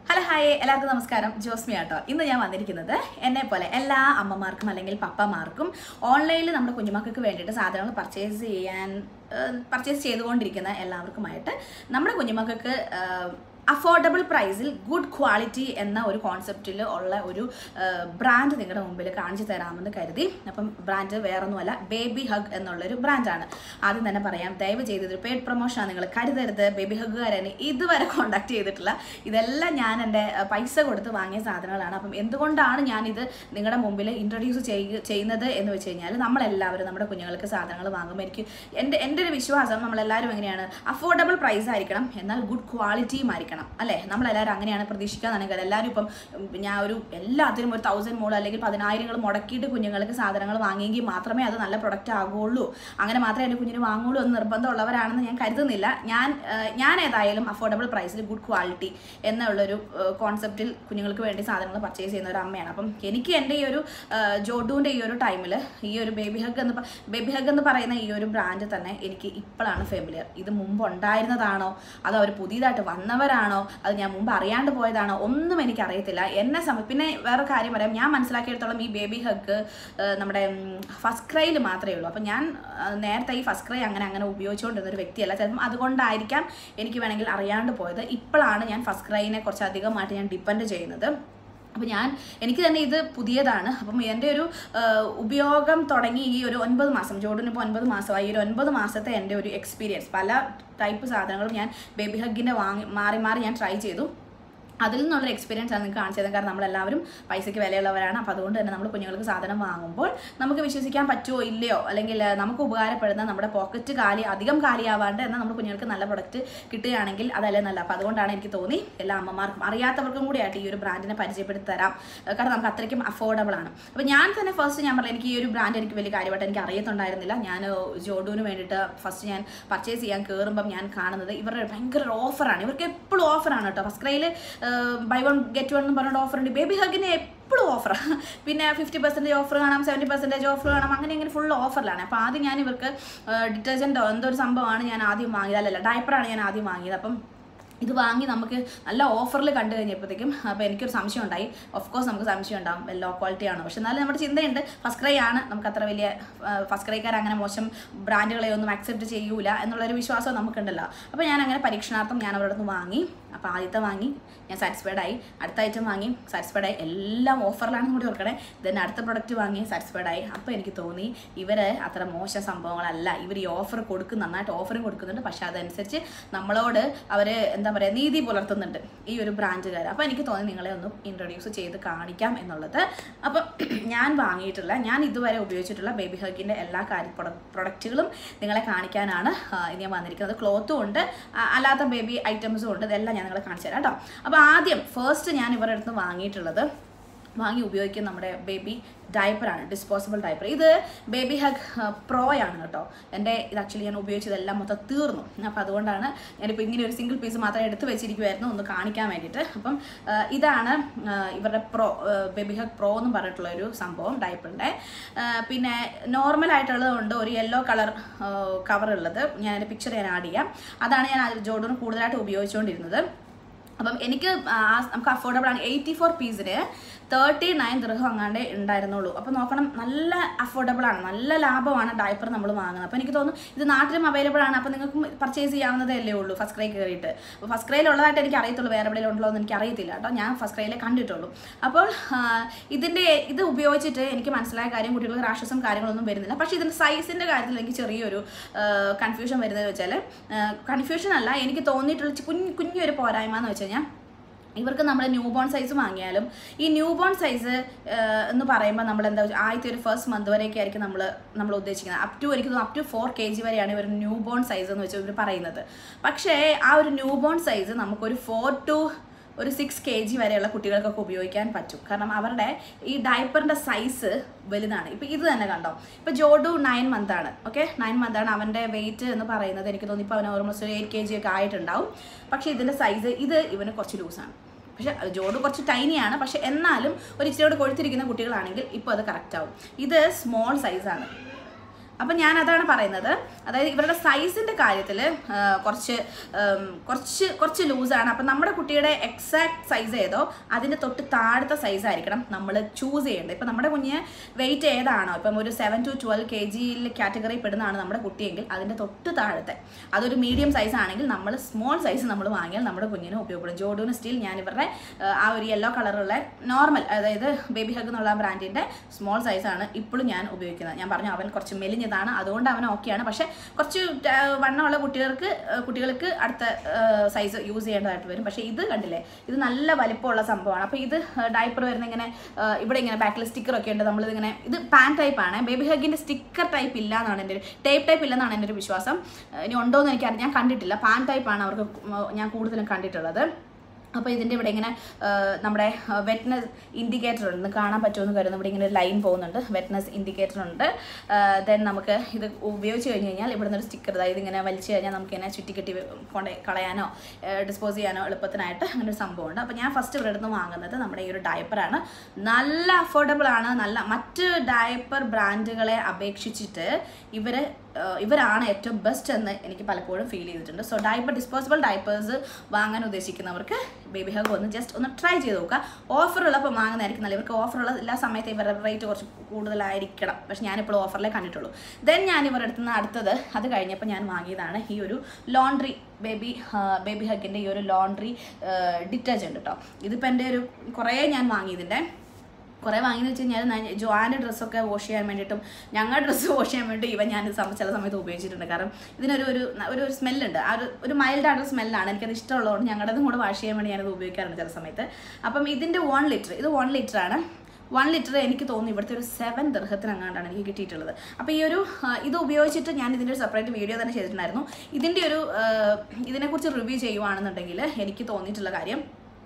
hello hi എല്ലാവർക്കും നമസ്കാരം ജോസ്മി ആട്ടോ ഇന്ന് ഞാൻ വന്നിരിക്കുന്നത് എന്നെ പോലെ എല്ലാ അമ്മമാർക്കും അല്ലെങ്കിൽ പപ്പമാർക്കും ഓൺലൈനിൽ നമ്മുടെ കുഞ്ഞുമക്കൾക്ക് വേണ്ടിയിട്ട് സാധനങ്ങൾ പർച്ചേസ് ചെയ്യാൻ പർച്ചേസ് ചെയ്തുകൊണ്ടിരിക്കുന്ന എല്ലാവർക്കുമായിട്ട് നമ്മുടെ കുഞ്ഞുമക്കൾക്ക് അഫോർഡബിൾ പ്രൈസിൽ ഗുഡ് ക്വാളിറ്റി എന്ന ഒരു കോൺസെപ്റ്റിൽ ഉള്ള ഒരു ബ്രാൻഡ് നിങ്ങളുടെ മുമ്പിൽ കാണിച്ചു തരാമെന്ന് കരുതി അപ്പം ബ്രാൻഡ് വേറൊന്നുമല്ല ബേബി ഹഗ് എന്നുള്ളൊരു ബ്രാൻഡാണ് ആദ്യം തന്നെ പറയാം ദയവ് ചെയ്ത് ഇതൊരു പെയ്ഡ് പ്രൊമോഷനാണ് നിങ്ങൾ കരുതരുത് ബേബി ഹഗ്ഗുകാരനെ ഇതുവരെ കോണ്ടാക്ട് ചെയ്തിട്ടില്ല ഇതെല്ലാം ഞാൻ എൻ്റെ പൈസ കൊടുത്ത് വാങ്ങിയ സാധനങ്ങളാണ് അപ്പം എന്തുകൊണ്ടാണ് ഞാനിത് നിങ്ങളുടെ മുമ്പിൽ ഇൻട്രൊഡ്യൂസ് ചെയ്യുന്നത് എന്ന് വെച്ച് കഴിഞ്ഞാൽ നമ്മളെല്ലാവരും നമ്മുടെ കുഞ്ഞുങ്ങൾക്ക് സാധനങ്ങൾ വാങ്ങുമ്പോൾ എനിക്ക് എൻ്റെ എൻ്റെ ഒരു വിശ്വാസം നമ്മളെല്ലാവരും എങ്ങനെയാണ് അഫോർഡബിൾ പ്രൈസ് ആയിരിക്കണം എന്നാൽ ഗുഡ് ക്വാളിറ്റിയും ആയിരിക്കണം അല്ലേ നമ്മളെല്ലാവരും അങ്ങനെയാണ് പ്രതീക്ഷിക്കാന്നാണെങ്കിൽ എല്ലാവരും ഇപ്പം ഉം, ഞാൻ ഒരു എല്ലാത്തിനും ഒരു തൗസൻഡ് മോൾ അല്ലെങ്കിൽ പതിനായിരങ്ങൾ മുടക്കിയിട്ട് കുഞ്ഞുങ്ങൾക്ക് സാധനങ്ങൾ വാങ്ങിയെങ്കിൽ മാത്രമേ അത് നല്ല പ്രൊഡക്റ്റ് ആകുള്ളൂ അങ്ങനെ മാത്രമേ എൻ്റെ കുഞ്ഞിന് വാങ്ങുള്ളൂ എന്ന് നിർബന്ധമുള്ളവരാണെന്ന് ഞാൻ കരുതുന്നില്ല ഞാൻ ആ, ഞാൻ ഏതായാലും അഫോർഡബിൾ പ്രൈസിൽ ഗുഡ് ക്വാളിറ്റി എന്നുള്ളൊരു കോൺസെപ്റ്റിൽ കുഞ്ഞുങ്ങൾക്ക് വേണ്ടി സാധനങ്ങൾ പർച്ചേസ് ചെയ്യുന്ന ഒരു അമ്മയാണ് അപ്പം എനിക്ക് എൻ്റെ ഈ ഒരു ജോഡുവിൻ്റെ ഈ ഒരു ടൈമിൽ ഈ ഒരു ബേബി ഹഗ് എന്ന് ബേബി ഹഗ് എന്ന് പറയുന്ന ഈ ഒരു ബ്രാൻഡ് തന്നെ എനിക്ക് ഇപ്പോഴാണ് ഫെമിലിയർ ഇത് മുമ്പ് ഉണ്ടായിരുന്നതാണോ അതോ അവർ പുതിയതായിട്ട് വന്നവരാണോ അത് ഞാൻ മുമ്പ് അറിയാണ്ട് പോയതാണോ ഒന്നും എനിക്ക് അറിയത്തില്ല എന്നെ സമയം പിന്നെ വേറെ കാര്യം പറയാം ഞാൻ മനസ്സിലാക്കിയെടുത്തോളം ഈ ബേബി ഹഗ് നമ്മുടെ ഫസ്റ്റ് ക്രൈയിൽ മാത്രമേ ഉള്ളൂ അപ്പം ഞാൻ ആ, നേരത്തെ ഈ ഫസ്റ്റ് ക്രൈ അങ്ങനെ അങ്ങനെ ഉപയോഗിച്ചുകൊണ്ടിരുന്ന ഒരു വ്യക്തിയല്ല ചിലപ്പം അതുകൊണ്ടായിരിക്കാം എനിക്ക് വേണമെങ്കിൽ അറിയാണ്ട് പോയത് ഇപ്പോഴാണ് ഞാൻ ഫസ്റ്റ് ക്രൈനെ കുറച്ച് അധികമായിട്ട് ഞാൻ ഡിപ്പെൻഡ് ചെയ്യുന്നത് അപ്പോൾ ഞാൻ എനിക്ക് തന്നെ ഇത് പുതിയതാണ് അപ്പം എൻ്റെ ഒരു ആ, ഉപയോഗം തുടങ്ങി ഈ ഒരു ഒൻപത് മാസം ജോഡിന് ഇപ്പോൾ ഒൻപത് മാസമായി ഈ ഒരു ഒൻപത് മാസത്തെ എൻ്റെ ഒരു എക്സ്പീരിയൻസ് പല ടൈപ്പ് സാധനങ്ങളും ഞാൻ ബേബി ഹഗിൻ്റെ വാങ്ങി മാറി മാറി ഞാൻ ട്രൈ ചെയ്തു അതിൽ നിന്നുള്ളൊരു എക്സ്പീരിയൻസ് ആണ് നിങ്ങൾക്ക് കാണിച്ചത് കാരണം നമ്മളെല്ലാവരും പൈസയ്ക്ക് വിലയുള്ളവരാണ് അപ്പോൾ അതുകൊണ്ട് തന്നെ നമ്മൾ കുഞ്ഞുങ്ങൾക്ക് സാധനം വാങ്ങുമ്പോൾ നമുക്ക് വിശ്വസിക്കാൻ പറ്റുമോ ഇല്ലയോ അല്ലെങ്കിൽ ആ, നമുക്ക് ഉപകാരപ്പെടുന്ന നമ്മുടെ പോക്കറ്റ് കാലി അധികം കാലിയാവാണ്ട് എന്നാൽ നമ്മുടെ കുഞ്ഞുങ്ങൾക്ക് നല്ല പ്രൊഡക്റ്റ് കിട്ടുകയാണെങ്കിൽ അതല്ലേ നല്ല അപ്പോൾ അതുകൊണ്ടാണ് എനിക്ക് തോന്നി എല്ലാ അമ്മമാർക്കും അറിയാത്തവർക്കും കൂടിയായിട്ട് ഈ ഒരു ബ്രാൻഡിനെ പരിചയപ്പെടുത്തി തരാം ആ, കാരണം നമുക്ക് അത്രയ്ക്കും അഫോർഡബിൾ ആണ് അപ്പോൾ ഞാൻ തന്നെ ഫസ്റ്റ് ഞാൻ പറഞ്ഞു എനിക്ക് ഈ ഒരു ബ്രാൻഡ് എനിക്ക് വലിയ കാര്യമായിട്ട് എനിക്ക് അറിയത്തുണ്ടായിരുന്നില്ല ഞാൻ ജോഡുവിന് വേണ്ടിയിട്ട് ഫസ്റ്റ് ഞാൻ പർച്ചേസ് ചെയ്യാൻ കയറുമ്പം ഞാൻ കാണുന്നത് ഇവരുടെ ഭയങ്കര ഓഫറാണ് ഇവർക്ക് എപ്പോഴും ഓഫറാണ് കേട്ടോ ഫസ്റ്റ് ക്രൈയിൽ ബൈ വൺ ഗെറ്റ് വൺ എന്ന് പറഞ്ഞിട്ട് ഓഫർ ഉണ്ട് ബേബി ഹഗിന് എപ്പോഴും ഓഫറാണ് പിന്നെ ഫിഫ്റ്റി പെർസെൻറ്റേജ് ഓഫർ കാണാം സെവൻറ്റി പെർസെൻറ്റേജ് ഓഫർ കാണാം അങ്ങനെ ഇങ്ങനെ ഫുൾ ഓഫറിലാണ് അപ്പോൾ ആദ്യം ഞാൻ ഇവർക്ക് ഡിറ്റർജൻറ്റോ എന്തോ ഒരു സംഭവമാണ് ഞാൻ ആദ്യം വാങ്ങിയത് അല്ലല്ല ഡയപ്പറാണ് ഞാൻ ആദ്യം വാങ്ങിയത് അപ്പം ഇത് വാങ്ങി നമുക്ക് നല്ല ഓഫറിൽ കണ്ടു കഴിഞ്ഞപ്പോഴത്തേക്കും അപ്പോൾ എനിക്കൊരു സംശയം ഉണ്ടായി ഓഫ് കോഴ്സ് നമുക്ക് സംശയം ഉണ്ടാവും ലോ ക്വാളിറ്റി ആണ് പക്ഷെ എന്നാലും നമ്മുടെ ചിന്തയുണ്ട് ഫസ്റ്റ് ക്രൈ ആണ് നമുക്ക് അത്ര വലിയ ഫസ്റ്റ് ക്രൈക്കാർ അങ്ങനെ മോശം ബ്രാൻഡുകളെ ഒന്നും അക്സെപ്റ്റ് ചെയ്യൂല എന്നുള്ളൊരു വിശ്വാസം നമുക്കുണ്ടല്ലോ അപ്പോൾ ഞാൻ അങ്ങനെ പരീക്ഷണാർത്ഥം ഞാൻ അവരുടെ നിന്ന് വാങ്ങി അപ്പോൾ ആദ്യത്തെ വാങ്ങി ഞാൻ സാറ്റിസ്ഫൈഡ് ആയി അടുത്ത ഐറ്റം വാങ്ങി സാറ്റിസ്ഫൈഡ് ആയി എല്ലാം ഓഫറിലാണെന്ന് കൂടി ഓർക്കണേ ദെൻ അടുത്ത പ്രൊഡക്റ്റ് വാങ്ങി സാറ്റിസ്ഫൈഡ് ആയി അപ്പോൾ എനിക്ക് തോന്നി ഇവർ അത്ര മോശം സംഭവങ്ങളല്ല ഇവർ ഈ ഓഫർ കൊടുക്കും നന്നായിട്ട് ഓഫറും കൊടുക്കുന്നുണ്ട് പക്ഷേ അതനുസരിച്ച് നമ്മളോട് അവർ എന്താ പറയുക നീതി പുലർത്തുന്നുണ്ട് ഈ ഒരു ബ്രാൻഡുകാർ അപ്പോൾ എനിക്ക് തോന്നി നിങ്ങളെ ഒന്ന് ഇൻട്രൊഡ്യൂസ് ചെയ്ത് കാണിക്കാം എന്നുള്ളത് അപ്പം ഞാൻ വാങ്ങിയിട്ടുള്ള ഞാൻ ഇതുവരെ ഉപയോഗിച്ചിട്ടുള്ള ബേബി ഹഗിൻ്റെ എല്ലാ കാര്യ പ്രൊഡക്റ്റുകളും നിങ്ങളെ കാണിക്കാനാണ് ആ, ഇനി ഞാൻ വന്നിരിക്കുന്നത് ക്ലോത്തും ഉണ്ട് ആ, അല്ലാത്ത ബേബി ഐറ്റംസും ഉണ്ട് ഇതെല്ലാം ഞാൻ നിങ്ങളെ കാണിച്ചു തരാം കേട്ടോ അപ്പോൾ ആദ്യം ഫസ്റ്റ് ഞാൻ ഇവരുടെ അടുത്ത് വാങ്ങിയിട്ടുള്ളത് വാങ്ങി ഉപയോഗിക്കുന്ന നമ്മുടെ ബേബി ഡയപ്പറാണ് ഡിസ്പോസിബിൾ ഡയപ്പർ ഇത് ബേബി ഹഗ് പ്രോ ആണ് കേട്ടോ എൻ്റെ ഇത് ആക്ച്വലി ഞാൻ ഉപയോഗിച്ചതെല്ലാം മൊത്തം തീർന്നു അപ്പോൾ അതുകൊണ്ടാണ് ഞാനിപ്പോൾ ഇങ്ങനെ ഒരു സിംഗിൾ പീസ് മാത്രം എടുത്ത് വെച്ചിരിക്കുമായിരുന്നു ഒന്ന് കാണിക്കാൻ വേണ്ടിയിട്ട് അപ്പം ആ, ഇതാണ് ആ, ഇവരുടെ പ്രോ ബേബി ഹഗ് പ്രോ എന്ന് പറഞ്ഞിട്ടുള്ള ഒരു സംഭവം ഡയപ്പറിൻ്റെ പിന്നെ നോർമൽ ആയിട്ടുള്ളതുകൊണ്ട് ഒരു യെല്ലോ കളർ കവർ ഉള്ളത് ഞാൻ അതിൻ്റെ പിക്ചർ ഞാൻ ആഡ് ചെയ്യാം അതാണ് ഞാൻ ജോഡൂന് കൂടുതലായിട്ട് ഉപയോഗിച്ചുകൊണ്ടിരുന്നത് അപ്പം എനിക്ക് ആ, നമുക്ക് അഫോർഡബിൾ ആണ് എയ്റ്റി ഫോർ പീസിന് തേർട്ടി നയൻ ദൃഹം അങ്ങാണ്ടേ ഉണ്ടായിരുന്നുള്ളൂ അപ്പോൾ നോക്കണം നല്ല അഫോർഡബിൾ ആണ് നല്ല ലാഭമാണ് ഡയപ്പർ നമ്മൾ വാങ്ങുന്നത് അപ്പോൾ എനിക്ക് തോന്നുന്നു ഇത് നാട്ടിലും അവൈലബിൾ ആണ് അപ്പോൾ നിങ്ങൾക്ക് പർച്ചേസ് ചെയ്യാവുന്നതേ അല്ലേ ഉള്ളൂ ഫസ്റ്റ് ക്രൈ കയറിയിട്ട് അപ്പോൾ ഫസ്റ്റ് ക്രൈയിൽ ഉള്ളതായിട്ട് എനിക്ക് അറിയത്തുള്ളൂ വേറെ എവിടെയെങ്കിലും ഉണ്ടോ എന്ന് എനിക്ക് അറിയത്തില്ല കേട്ടോ ഞാൻ ഫസ്റ്റ് ക്രൈയിലെ കണ്ടിട്ടുള്ളൂ അപ്പോൾ ആ, ഇതിൻ്റെ ഇത് ഉപയോഗിച്ചിട്ട് എനിക്ക് മനസ്സിലായ കാര്യം കുട്ടികൾക്ക് റാഷസും കാര്യങ്ങളൊന്നും വരുന്നില്ല പക്ഷേ ഇതിൻ്റെ സൈസിൻ്റെ കാര്യത്തിൽ എനിക്ക് ചെറിയൊരു കൺഫ്യൂഷൻ വരുന്നത് വെച്ചാൽ കൺഫ്യൂഷൻ അല്ല എനിക്ക് തോന്നിയിട്ടുള്ള ചി- കുഞ്ഞ് കുഞ്ഞൊരു പോരായ്മ എന്ന് വെച്ച് കഴിഞ്ഞാൽ ഇവർക്ക് നമ്മൾ ന്യൂ ബോൺ സൈസ് വാങ്ങിയാലും ഈ ന്യൂ ബോൺ സൈസ് എന്ന് പറയുമ്പോൾ നമ്മൾ എന്താ വെച്ചാൽ ആദ്യത്തെ ഒരു ഫസ്റ്റ് മന്ത് വരെയൊക്കെ ആയിരിക്കും നമ്മൾ നമ്മൾ ഉദ്ദേശിക്കുന്നത് അപ് ടു എനിക്ക് തോന്നുന്നു up to four K G വരെയാണ് ഇവർ ന്യൂ ബോൺ സൈസ് എന്ന് വെച്ചാൽ ഇവർ പറയുന്നത് പക്ഷേ ആ ഒരു ന്യൂ ബോൺ സൈസ് നമുക്കൊരു ഫോർ ടു ഒരു സിക്സ് കെ ജി വരെയുള്ള കുട്ടികൾക്കൊക്കെ ഉപയോഗിക്കാൻ പറ്റും കാരണം അവരുടെ ഈ ഡയപ്പറിൻ്റെ സൈസ് വലുതാണ് ഇപ്പം ഇത് തന്നെ കണ്ടോ ഇപ്പം ജോഡു നയൻ മന്ത് ആണ് ഓക്കെ നയൻ മന്ത് ആണ് അവൻ്റെ വെയിറ്റ് എന്ന് പറയുന്നത് എനിക്ക് തോന്നി ഇപ്പോൾ അവന് ഓൾമോസ്റ്റ് ഒരു എയ്റ്റ് കെ ജി ഒക്കെ ആയിട്ടുണ്ടാവും പക്ഷേ ഇതിൻ്റെ സൈസ് ഇത് ഇവന് കുറച്ച് ലൂസാണ് പക്ഷെ ജോഡ് കുറച്ച് ടൈനിയാണ് പക്ഷെ എന്നാലും ഒരു ഇച്ചിരിയോട് കൊഴുത്തിരിക്കുന്ന കുട്ടികളാണെങ്കിൽ ഇപ്പോൾ അത് കറക്റ്റ് ആവും ഇത് സ്മോൾ സൈസാണ് അപ്പം ഞാൻ അതാണ് പറയുന്നത് അതായത് ഇവരുടെ സൈസിൻ്റെ കാര്യത്തിൽ കുറച്ച് ഉം, കുറച്ച് കുറച്ച് ലൂസാണ് അപ്പം നമ്മുടെ കുട്ടിയുടെ എക്സാക്ട് സൈസ് ഏതോ അതിൻ്റെ തൊട്ട് താഴത്തെ സൈസ് ആയിരിക്കണം നമ്മൾ ചൂസ് ചെയ്യേണ്ടത് ഇപ്പം നമ്മുടെ കുഞ്ഞ് വെയിറ്റ് ഏതാണോ ഇപ്പം ഒരു സെവൻ ടു ട്വൽവ് കെ ജിയിൽ കാറ്റഗറി പെടുന്നതാണ് നമ്മുടെ കുട്ടിയെങ്കിൽ അതിൻ്റെ തൊട്ട് താഴത്തെ അതൊരു മീഡിയം സൈസ് ആണെങ്കിൽ നമ്മൾ സ്മോൾ സൈസ് നമ്മൾ വാങ്ങിയാൽ നമ്മുടെ കുഞ്ഞിന് ഉപയോഗപ്പെടും ജോഡൂന് സ്റ്റിൽ ഞാൻ ഇവരുടെ ആ, ആ ഒരു യെല്ലോ കളറുള്ള നോർമൽ അതായത് ബേബി ഹഗ് എന്നുള്ള ബ്രാൻഡിൻ്റെ സ്മോൾ സൈസാണ് ഇപ്പോഴും ഞാൻ ഉപയോഗിക്കുന്നത് ഞാൻ പറഞ്ഞു അവൻ കുറച്ച് മെലിഞ്ഞതാണ് അതുകൊണ്ട് അവൻ ഓക്കെയാണ് പക്ഷേ കുറച്ച് ആ, വണ്ണമുള്ള കുട്ടികൾക്ക് ആ, കുട്ടികൾക്ക് അടുത്ത സൈസ് യൂസ് ചെയ്യേണ്ടതായിട്ട് വരും പക്ഷേ ഇത് കണ്ടില്ലേ ഇത് നല്ല വലിപ്പമുള്ള സംഭവമാണ് അപ്പോൾ ഇത് ഡയപ്പർ വരുന്ന ഇങ്ങനെ ആ, ഇവിടെ ഇങ്ങനെ ബാക്കിൽ സ്റ്റിക്കർ ഒക്കെ ഉണ്ട് നമ്മളിത് ഇങ്ങനെ ഇത് പാൻ ടൈപ്പ് ആണ് ബേബി ഹഗിൻ്റെ സ്റ്റിക്കർ ടൈപ്പ് ഇല്ല എന്നാണ് എൻ്റെ ഒരു ടേപ്പ് ടൈപ്പ് ഇല്ലെന്നാണ് എൻ്റെ ഒരു വിശ്വാസം ആ, ഇനി ഉണ്ടോ എന്ന് എനിക്കറിയാം ഞാൻ കണ്ടിട്ടില്ല പാൻ ടൈപ്പ് ആണ് അവർക്ക് ഉം, ഞാൻ കൂടുതലും കണ്ടിട്ടുള്ളത് അപ്പോൾ ഇതിൻ്റെ ഇവിടെ ഇങ്ങനെ ആ, നമ്മുടെ വെറ്റ്നസ് ഇൻഡിക്കേറ്റർ ഉണ്ട് കാണാൻ പറ്റുമെന്ന് കരുതുന്നു ഇവിടെ ഇങ്ങനെ ഒരു ലൈൻ പോകുന്നുണ്ട് വെറ്റ്നസ് ഇൻഡിക്കേറ്റർ ഉണ്ട് ദെൻ നമുക്ക് ഇത് ഉപയോഗിച്ച് കഴിഞ്ഞ് കഴിഞ്ഞാൽ ഇവിടെ നിന്നൊരു സ്റ്റിക്കർ അതായത് ഇങ്ങനെ വലിച്ചു കഴിഞ്ഞാൽ നമുക്ക് ഇങ്ങനെ ചുറ്റിക്കെട്ടി കൊണ്ട് കളയാനോ ഡിസ്പോസ് ചെയ്യാനോ എളുപ്പത്തിനായിട്ട് അങ്ങനെ ഒരു സംഭവമുണ്ട് അപ്പോൾ ഞാൻ ഫസ്റ്റ് ഇവിടെ നിന്ന് വാങ്ങുന്നത് നമ്മുടെ ഈ ഒരു ഡയപ്പറാണ് നല്ല അഫോർഡബിൾ ആണ് നല്ല മറ്റ് ഡയപ്പർ ബ്രാൻഡുകളെ അപേക്ഷിച്ചിട്ട് ഇവർ ഇവരാണ് ഏറ്റവും ബെസ്റ്റ് എന്ന് എനിക്ക് പലപ്പോഴും ഫീൽ ചെയ്തിട്ടുണ്ട് സോ ഡയപ്പർ ഡിസ്പോസിബിൾ ഡയപ്പേഴ്സ് വാങ്ങാൻ ഉദ്ദേശിക്കുന്നവർക്ക് ബേബി ഹഗ് ഒന്ന് ജസ്റ്റ് ഒന്ന് ട്രൈ ചെയ്ത് നോക്കുക ഓഫർ ഉള്ളപ്പോൾ വാങ്ങുന്നതായിരിക്കും നല്ല ഇവർക്ക് ഓഫറുള്ള എല്ലാ സമയത്തും ഇവരുടെ റേറ്റ് കുറച്ച് കൂടുതലായിരിക്കണം പക്ഷെ ഞാനിപ്പോൾ ഓഫറിലേ കണ്ടിട്ടുള്ളൂ ദെൻ ഞാൻ ഇവരുടെ അടുത്ത് നിന്ന് അടുത്തത് അത് കഴിഞ്ഞപ്പോൾ ഞാൻ വാങ്ങിയതാണ് ഈ ഒരു ലോണ്ട്രി ബേബി ബേബി ഹഗിൻ്റെ ഈ ഒരു ലോണ്ട്രി ഡിറ്റർജൻറ്റ് കേട്ടോ ഇതിപ്പോൾ എൻ്റെ ഒരു കുറേ ഞാൻ വാങ്ങിയതിൻ്റെ കുറേ വാങ്ങിയെന്ന് വെച്ച് കഴിഞ്ഞാൽ ഞാൻ ജോആൻ്റെ ഡ്രസ്സൊക്കെ വാഷ് ചെയ്യാൻ വേണ്ടിയിട്ടും ഞങ്ങളുടെ ഡ്രസ്സ് വാഷ് ചെയ്യാൻ വേണ്ടി ഇവൻ ഞാൻ സം- ചില സമയത്ത് ഉപയോഗിച്ചിട്ടുണ്ട് കാരണം ഇതിനൊരു ഒരു ഒരു ഒരു സ്മെല്ലുണ്ട് ആ ഒരു ഒരു മൈൽഡ് ആയിട്ടുള്ള സ്മെല്ലാണ് എനിക്കത് ഇഷ്ടമുള്ളതുകൊണ്ട് ഞങ്ങളുടേതും കൂടെ വാഷ് ചെയ്യാൻ വേണ്ടി ഞാനത് ഉപയോഗിക്കാറുണ്ട് ചില സമയത്ത് അപ്പം ഇതിൻ്റെ വൺ ലിറ്റർ ഇത് വൺ ലിറ്റർ ആണ് വൺ ലിറ്റർ എനിക്ക് തോന്നുന്നു ഇവിടുത്തെ ഒരു സെവൻ ദർഹത്തിനങ്ങാണ്ടാണ് എനിക്ക് കിട്ടിയിട്ടുള്ളത് അപ്പോൾ ഈ ഒരു ആ, ഇത് ഉപയോഗിച്ചിട്ട് ഞാൻ ഇതിൻ്റെ ഒരു സെപ്പറേറ്റ് വീഡിയോ തന്നെ ചെയ്തിട്ടുണ്ടായിരുന്നു ഇതിൻ്റെ ഒരു ആ, ഇതിനെക്കുറിച്ച് റിവ്യൂ ചെയ്യുവാണെന്നുണ്ടെങ്കിൽ എനിക്ക് തോന്നിയിട്ടുള്ള കാര്യം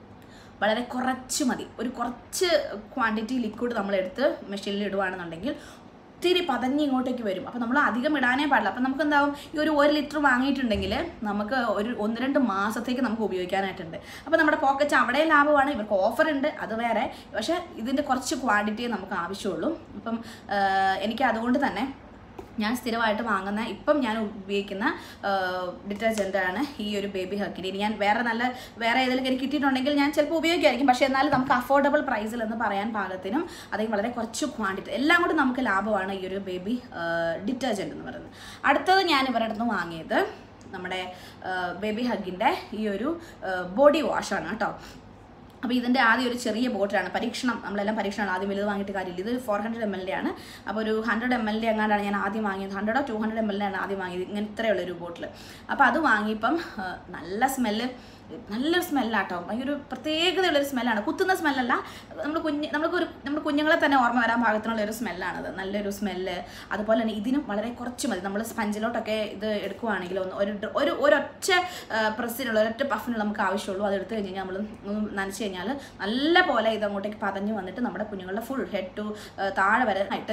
വളരെ കുറച്ച് മതി ഒരു കുറച്ച് ക്വാണ്ടിറ്റി ലിക്വിഡ് നമ്മൾ എടുത്ത് മെഷീനിൽ ഇടുവാണെന്നുണ്ടെങ്കിൽ ഒത്തിരി പതഞ്ഞ് ഇങ്ങോട്ടേക്ക് വരും അപ്പോൾ നമ്മൾ അധികം ഇടാനേ പാടില്ല അപ്പം നമുക്ക് എന്താവും ഈ ഒരു ഒരു ലിറ്റർ വാങ്ങിയിട്ടുണ്ടെങ്കിൽ നമുക്ക് ഒരു ഒന്ന് രണ്ട് മാസത്തേക്ക് നമുക്ക് ഉപയോഗിക്കാനായിട്ടുണ്ട് അപ്പോൾ നമ്മുടെ പോക്കറ്റ് അവിടെ ലാഭമാണ് ഇവർക്ക് ഓഫർ ഉണ്ട് അത് വേറെ പക്ഷേ ഇതിൻ്റെ കുറച്ച് ക്വാണ്ടിറ്റിയെ നമുക്ക് ആവശ്യമുള്ളൂ അപ്പം ആ, എനിക്ക് അതുകൊണ്ട് തന്നെ ഞാൻ സ്ഥിരമായിട്ട് വാങ്ങുന്ന ഇപ്പം ഞാൻ ഉപയോഗിക്കുന്ന ഡിറ്റർജൻ്റാണ് ഈ ഒരു ബേബി ഹക്കിന് ഇനി ഞാൻ വേറെ നല്ല വേറെ ഏതെങ്കിലും എനിക്ക് കിട്ടിയിട്ടുണ്ടെങ്കിൽ ഞാൻ ചിലപ്പോൾ ഉപയോഗിക്കുമായിരിക്കും പക്ഷേ എന്നാലും നമുക്ക് അഫോർഡബിൾ പ്രൈസിൽ എന്ന് പറയാൻ പാകത്തിനും അതായത് വളരെ കുറച്ച് ക്വാണ്ടിറ്റി എല്ലാം കൂടി നമുക്ക് ലാഭമാണ് ഈ ഒരു ബേബി ഡിറ്റർജൻറ്റ് എന്ന് പറയുന്നത് അടുത്തത് ഞാൻ ഇവരുടെ അടുത്ത് വാങ്ങിയത് നമ്മുടെ ബേബി ഹഗിൻ്റെ ഈ ഒരു ബോഡി വാഷാണ് കേട്ടോ അപ്പോൾ ഇതിൻ്റെ ആദ്യം ഒരു ചെറിയ ബോട്ടിലാണ് പരീക്ഷണം നമ്മളെല്ലാം പരീക്ഷണമാണ് ആദ്യം വലുത് വാങ്ങിയിട്ട് കാര്യമില്ല ഇത് ഫോർ ഹൺഡ്രഡ് എം എല്ലിൻ്റെ ആണ് അപ്പോൾ ഒരു ഹൺഡ്രഡ് എം എല്ലിൻ്റെ എങ്ങാണ്ടാണ് ഞാൻ ആദ്യം വാങ്ങിയത് ഹൺഡ്രഡോ ടു ഹൺഡ്രഡ് എം എല്ലിൻ്റെ ആണ് ആദ്യം വാങ്ങിയത് ഇങ്ങനെ ഇത്രയുള്ളൊരു ബോട്ടിൽ അപ്പോൾ അത് വാങ്ങിയപ്പം ആ, നല്ല സ്മെല്ല് നല്ലൊരു സ്മെല്ലാട്ടോ ഭയങ്കര ഒരു പ്രത്യേകതയുള്ളൊരു സ്മെല്ലാണ് കുത്തുന്ന സ്മെല്ലല്ല നമ്മൾ കുഞ്ഞ് നമുക്ക് ഒരു നമ്മുടെ കുഞ്ഞുങ്ങളെ തന്നെ ഓർമ്മ വരാൻ പാകത്തിനുള്ള ഒരു സ്മെല്ലാണത് നല്ലൊരു സ്മെല്ല് അതുപോലെ തന്നെ ഇതിനും വളരെ കുറച്ച് മതി നമ്മൾ സ്പഞ്ചിലോട്ടൊക്കെ ഇത് എടുക്കുവാണെങ്കിൽ ഒന്ന് ഒരു ഡ്ര- ഒരു ഒരൊറ്റ പ്രസ്സിനുള്ള ഒരൊറ്റ പഫിനുള്ള നമുക്ക് ആവശ്യമുള്ളൂ അത് എടുത്തു കഴിഞ്ഞ് കഴിഞ്ഞാൽ നമ്മൾ ഒന്ന് നനച്ച് കഴിഞ്ഞാൽ നല്ല പോലെ ഇത് അങ്ങോട്ടേക്ക് പതഞ്ഞ് വന്നിട്ട് നമ്മുടെ കുഞ്ഞുങ്ങളുടെ ഫുൾ ഹെഡ് ടു താഴെ വരെ ആയിട്ട്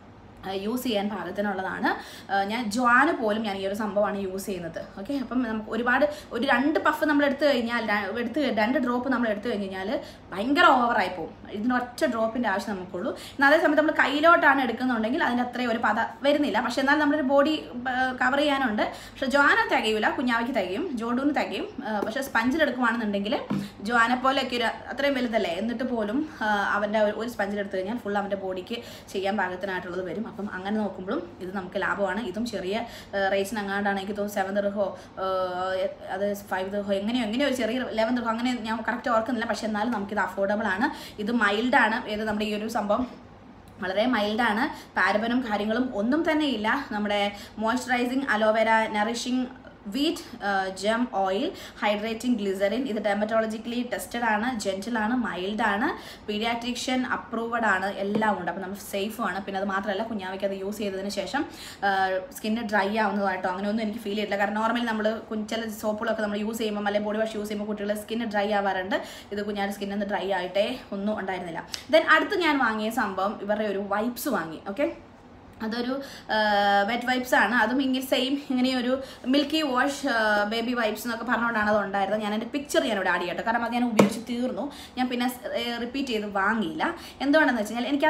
യൂസ് ചെയ്യാൻ പാകത്തിനുള്ളതാണ് ആ, ഞാൻ ജ്വാന് പോലും ഞാൻ ഈ ഒരു സംഭവമാണ് യൂസ് ചെയ്യുന്നത് ഓക്കെ അപ്പം നമുക്ക് ഒരുപാട് ഒരു രണ്ട് പഫ് നമ്മൾ എടുത്തു കഴിഞ്ഞാൽ ര- എടുത്ത് രണ്ട് ഡ്രോപ്പ് നമ്മൾ എടുത്തു കഴിഞ്ഞ് കഴിഞ്ഞാൽ ഭയങ്കര ഓവറായി പോകും ഇതിന് ഒറ്റ ഡ്രോപ്പിൻ്റെ ആവശ്യം നമുക്കുള്ളൂ എന്നാൽ അതേ സമയത്ത് നമ്മൾ കയ്യിലോട്ടാണ് എടുക്കുന്നുണ്ടെങ്കിൽ അതിൻ്റെ അത്രയും ഒരു പത വരുന്നില്ല പക്ഷെ എന്നാൽ നമ്മുടെ ബോഡി കവർ ചെയ്യാനുണ്ട് പക്ഷെ ജോന തികയില്ല കുഞ്ഞാവയ്ക്ക് തികയും ജോഡൂന് തികയും ആ, പക്ഷെ സ്പഞ്ചിൽ എടുക്കുവാണെന്നുണ്ടെങ്കിൽ ജോനെ പോലെയൊക്കെ ഒരു അത്രയും വലുതല്ലേ എന്നിട്ട് പോലും ആ, അവൻ്റെ ഒരു- ഒരു സ്പഞ്ചിൽ എടുത്തു കഴിഞ്ഞാൽ ഫുൾ അവൻ്റെ ബോഡിക്ക് ചെയ്യാൻ പാകത്തിനായിട്ടുള്ളത് വരും അപ്പം അങ്ങനെ നോക്കുമ്പോഴും ഇത് നമുക്ക് ലാഭമാണ് ഇതും ചെറിയ റേറ്റ്സിന് അങ്ങാണ്ടാണ് എനിക്ക് തോന്നുന്നു സെവൻ ദർഹോ അത് ഫൈവ് ദർഹോ എങ്ങനെയോ എങ്ങനെയോ ഒരു ചെറിയ ലെവൻ ദർഹോ അങ്ങനെ ഞാൻ കറക്റ്റ് ഓർക്കുന്നില്ല പക്ഷെ എന്നാലും നമുക്കിത് അഫോർഡബിൾ ആണ് ഇത് മൈൽഡാണ് ഏത് നമ്മുടെ ഈ ഒരു സംഭവം വളരെ മൈൽഡാണ് പാരബനും കാര്യങ്ങളും ഒന്നും തന്നെ ഇല്ല നമ്മുടെ moisturising aloe vera nourishing wheat germ oil hydrating glycerin ഇത് ഡെമറ്റോളജിക്കലി ടെസ്റ്റഡ് ആണ് ജെൻറ്റിൽ ആണ് മൈൽഡ് ആണ് പീഡിയാട്രിഷ്യൻ അപ്രൂവഡ് ആണ് എല്ലാം ഉണ്ട് അപ്പോൾ നമ്മൾ സേഫ് ആണ് പിന്നെ അത് മാത്രമല്ല കുഞ്ഞാവയ്ക്ക് അത് യൂസ് ചെയ്തതിന് ശേഷം സ്കിന്ന് ഡ്രൈ ആവുന്നതായിട്ടോ അങ്ങനെയൊന്നും എനിക്ക് ഫീൽ ചെയ്തില്ല കാരണം നോർമലി നമ്മൾ ചില സോപ്പുകളൊക്കെ നമ്മൾ യൂസ് ചെയ്യുമ്പോൾ അല്ലെങ്കിൽ ബോഡി വാഷ് യൂസ് ചെയ്യുമ്പോൾ കുട്ടികളുടെ സ്കിന്ന് ഡ്രൈ ആവാറുണ്ട് ഇത് കുഞ്ഞാൻ്റെ സ്കിന്നൊന്ന് ഡ്രൈ ആയിട്ടേ ഒന്നും ഉണ്ടായിരുന്നില്ല ദെൻ അടുത്ത് ഞാൻ വാങ്ങിയ സംഭവം ഇവരുടെ ഒരു വൈപ്സ് വാങ്ങി ഓക്കെ അതൊരു വെറ്റ് വൈപ്സ് ആണ് അതും ഇങ്ങനെ സെയിം ഇങ്ങനെ ഒരു മിൽക്കി വാഷ് ബേബി വൈപ്സ് എന്നൊക്കെ പറഞ്ഞുകൊണ്ടാണ് അത് ഉണ്ടായിരുന്നത് ഞാൻ എൻ്റെ പിക്ചർ ഞാൻ ഇവിടെ ആഡ് ചെയ്യട്ടെ കാരണം അത് ഞാൻ ഉപയോഗിച്ച് തീർന്നു ഞാൻ പിന്നെ റിപ്പീറ്റ് ചെയ്ത് വാങ്ങിയില്ല എന്തുകൊണ്ടെന്ന് വെച്ച് കഴിഞ്ഞാൽ എനിക്കത്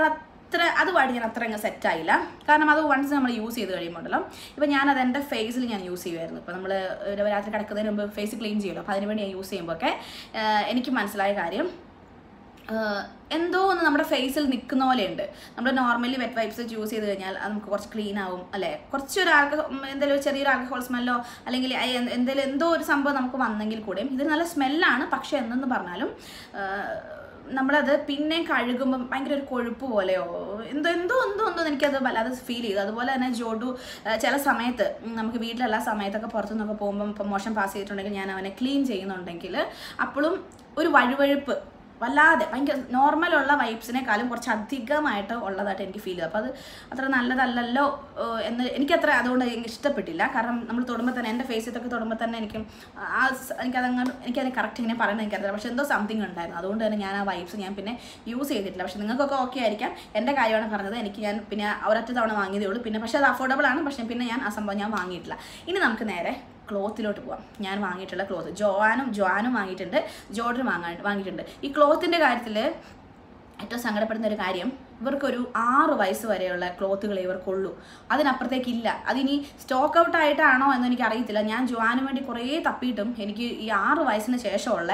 അത്ര അതുമായിട്ട് ഞാൻ അത്ര അങ്ങ് സെറ്റായില്ല കാരണം അത് വൺസ് നമ്മൾ യൂസ് ചെയ്ത് കഴിയുമ്പോഴല്ലോ ഇപ്പം ഞാനത് എൻ്റെ ഫേസിൽ ഞാൻ യൂസ് ചെയ്യുമായിരുന്നു ഇപ്പോൾ നമ്മൾ രാത്രി കിടക്കുന്നതിന് മുമ്പ് ഫേസ് ക്ലീൻ ചെയ്യുമല്ലോ അപ്പോൾ അതിനുവേണ്ടി ഞാൻ യൂസ് ചെയ്യുമ്പോൾ ഒക്കെ എനിക്ക് മനസ്സിലായ കാര്യം ആഹ് എന്തോ ഒന്ന് നമ്മുടെ ഫേസിൽ നിൽക്കുന്ന പോലെയുണ്ട് നമ്മൾ നോർമലി വെറ്റ് വൈപ്സ് യൂസ് ചെയ്ത് കഴിഞ്ഞാൽ അത് നമുക്ക് കുറച്ച് ക്ലീൻ ആവും അല്ലേ കുറച്ചൊരു ആൽക്കഹോ എന്തെങ്കിലും ചെറിയൊരു ആൽക്കഹോൾ സ്മെല്ലോ അല്ലെങ്കിൽ അയ- എന്തെങ്കിലും എന്തോ ഒരു സംഭവം നമുക്ക് വന്നെങ്കിൽ കൂടെയും ഇത് നല്ല സ്മെല്ലാണ് പക്ഷെ എന്തെന്ന് പറഞ്ഞാലും ആഹ് നമ്മളത് പിന്നെ കഴുകുമ്പം ഭയങ്കര ഒരു കൊഴുപ്പ് പോലെയോ എന്തോ എന്തോ എന്തോ എന്തോ എനിക്കത് വല്ലാതെ ഫീൽ ചെയ്തു അതുപോലെ തന്നെ ജോഡു ആ, ചില സമയത്ത് ഉം, നമുക്ക് വീട്ടിലുള്ള സമയത്തൊക്കെ പുറത്തു നിന്നൊക്കെ പോകുമ്പം ഇപ്പം മോശം പാസ് ചെയ്തിട്ടുണ്ടെങ്കിൽ ഞാൻ അവനെ ക്ലീൻ ചെയ്യുന്നുണ്ടെങ്കിൽ അപ്പോഴും ഒരു വഴുവഴുപ്പ് വല്ലാതെ ഭയങ്കര നോർമലുള്ള വൈബ്സിനെക്കാളും കുറച്ച് അധികമായിട്ട് ഉള്ളതായിട്ട് എനിക്ക് ഫീൽ ചെയ്തു അപ്പോൾ അത് അത്ര നല്ലതല്ലല്ലോ ഏഹ്, എന്ന് എനിക്കത്ര അതുകൊണ്ട് എനിക്ക് ഇഷ്ടപ്പെട്ടില്ല കാരണം നമ്മൾ തൊടുമ്പോൾ തന്നെ എൻ്റെ ഫേസിലൊക്കെ തൊടുമ്പോൾ തന്നെ എനിക്ക് ആ സ- എനിക്കതങ്ങനെ എനിക്കത് കറക്റ്റ് ഇങ്ങനെ പറയുന്നത് എനിക്കറിയില്ല പക്ഷേ എന്തോ സംതിങ് ഉണ്ടായിരുന്നു അതുകൊണ്ട് തന്നെ ഞാൻ ആ വൈബ്സ് ഞാൻ പിന്നെ യൂസ് ചെയ്തിട്ടില്ല പക്ഷേ നിങ്ങൾക്കൊക്കെ ഓക്കെ ആയിരിക്കാം എൻ്റെ കാര്യമാണ് പറഞ്ഞത് എനിക്ക് ഞാൻ പിന്നെ ഒരൊറ്റ തവണ വാങ്ങിയതേ ഉള്ളൂ പിന്നെ പക്ഷേ അത് അഫോർഡബിൾ ആണ് പക്ഷേ പിന്നെ ഞാൻ ആ സംഭവം ഞാൻ വാങ്ങിയിട്ടില്ല ഇനി നമുക്ക് നേരെ ക്ലോത്തിലോട്ട് പോവാം ഞാൻ വാങ്ങിയിട്ടുള്ള ക്ലോത്ത് ജോവാനും ജോവാനും വാങ്ങിയിട്ടുണ്ട് ജോർഡനും വാങ്ങാൻ വാങ്ങിയിട്ടുണ്ട് ഈ ക്ലോത്തിൻ്റെ കാര്യത്തിൽ ഏറ്റവും സങ്കടപ്പെടുന്ന ഒരു കാര്യം ഇവർക്കൊരു ആറ് വയസ്സ് വരെയുള്ള ക്ലോത്തുകൾ ഇവർക്കുള്ളൂ അതിനപ്പുറത്തേക്കില്ല അതിനി സ്റ്റോക്ക് ഔട്ട് ആയിട്ടാണോ എന്ന് എനിക്ക് അറിയത്തില്ല ഞാൻ ജോവാന് വേണ്ടി കുറേ തപ്പിയിട്ടും എനിക്ക് ഈ ആറ് വയസ്സിന് ശേഷമുള്ള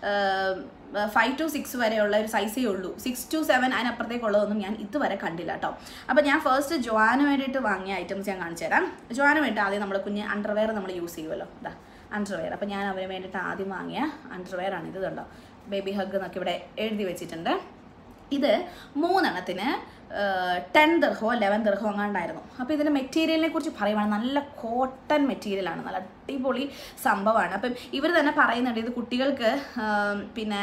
ഫൈവ് ടു സിക്സ് വരെയുള്ള ഒരു സൈസേ ഉള്ളൂ സിക്സ് ടു സെവൻ അതിനപ്പുറത്തേക്കുള്ളതൊന്നും ഞാൻ ഇതുവരെ കണ്ടില്ല കേട്ടോ അപ്പോൾ ഞാൻ ഫസ്റ്റ് ജോവാന് വേണ്ടിയിട്ട് വാങ്ങിയ ഐറ്റംസ് ഞാൻ കാണിച്ചു തരാം ജോവാന് വേണ്ടി ആദ്യം നമ്മൾ കുഞ്ഞ് അണ്ടർവെയർ നമ്മൾ യൂസ് ചെയ്യുമല്ലോ ഇതാ അണ്ടർവെയർ അപ്പോൾ ഞാൻ അവന് വേണ്ടിയിട്ട് ആദ്യം വാങ്ങിയ അണ്ടർവെയർ ആണ് ഇത് കണ്ടോ ബേബി ഹഗ് എന്നൊക്കെ ഇവിടെ എഴുതി വെച്ചിട്ടുണ്ട് ഇത് മൂന്നെണ്ണത്തിന് ടെൻ ദർഹോ ലെവൻ ദർഹോ അങ്ങാണ്ടായിരുന്നു അപ്പോൾ ഇതിൻ്റെ മെറ്റീരിയലിനെ കുറിച്ച് പറയുവാണ് നല്ല കോട്ടൺ മെറ്റീരിയലാണ് നല്ല അടിപൊളി സംഭവമാണ് അപ്പം ഇവർ തന്നെ പറയുന്നുണ്ട് ഇത് കുട്ടികൾക്ക് ആം, പിന്നെ